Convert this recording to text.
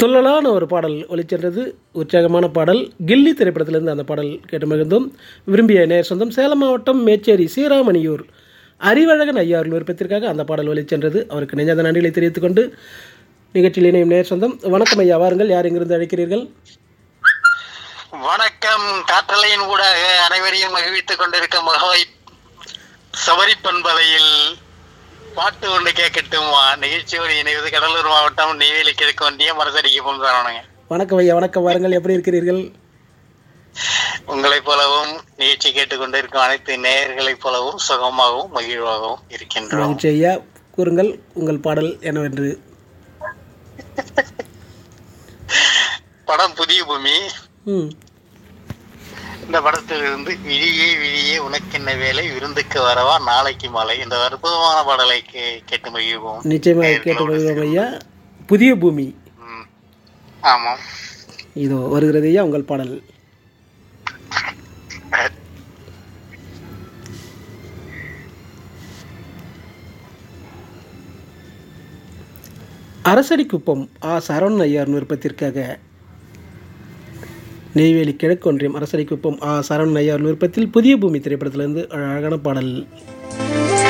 துள்ளலான ஒரு பாடல் ஒலிச்சென்றது உற்சாகமான பாடல் கில்லி திரைப்படத்திலிருந்து அந்த பாடல் கேட்டு மகிழ்ந்தோம் விரும்பிய நேர் சொந்தம் சேலம் மாவட்டம் மேச்சேரி சீராமணியூர் அறிவழகன் ஐயாவின் விருப்பத்திற்காக அந்த பாடல் ஒலிச்சென்றது அவருக்கு நெஞ்சாத நன்றிகளை தெரிவித்துக் கொண்டு நிகழ்ச்சியில் இணையும் நேர் சொந்தம் வணக்கம் ஐயா வாருங்கள் யார் எங்கிருந்து அழைக்கிறீர்கள் வணக்கம் காற்றலையின் ஊடாக அனைவரையும் மகிழ்வித்துக் கொண்டிருக்கும் மகவை சபரி பண்பலையில் பாட்டு ஒன்று கேட்கட்டுமா நிகழ்ச்சியோடு இணைவது கடலூர் மாவட்டம் நெய்வேலி கிழக்கு வண்டிய மரசடிக்கு போகிறானுங்க வணக்கம் ஐயா வணக்கம் வாருங்கள் எப்படி இருக்கிறீர்கள் உங்களைப் போலவும் நிகழ்ச்சி கேட்டுக்கொண்டிருக்கும் அனைத்து நேயர்களைப் போலவும் சுகமாகவும் மகிழ்வாகவும் இருக்கின்றோம் மகிழ்ச்சி ஐயா கூறுங்கள் உங்கள் பாடல் என்னவென்று படம் புதிய பூமி ம் இந்த படத்திலிருந்து விழியே விழியே உனக்கென்ன வேலை விருந்துக்கு வரவா நாளைக்கு மாலை இந்த அற்புதமான பாடலை கே- கேட்டு மகிழ்வோம் நிச்சயமாக கேட்டு மகிழ்வோம் ஐயா புதிய பூமி ம். ஆமாம் இதோ வருகிறது ஐயா உங்கள் பாடல் அரசடி குப்பம் ஆ சரவணன் ஐயார் விருப்பத்திற்காக நெய்வேலி கிழக்கு ஒன்றியம் அரசடி குப்பம் ஆ சரவணன் ஐயார் விருப்பத்தில் புதிய பூமி திரைப்படத்திலிருந்து அழகான பாடல்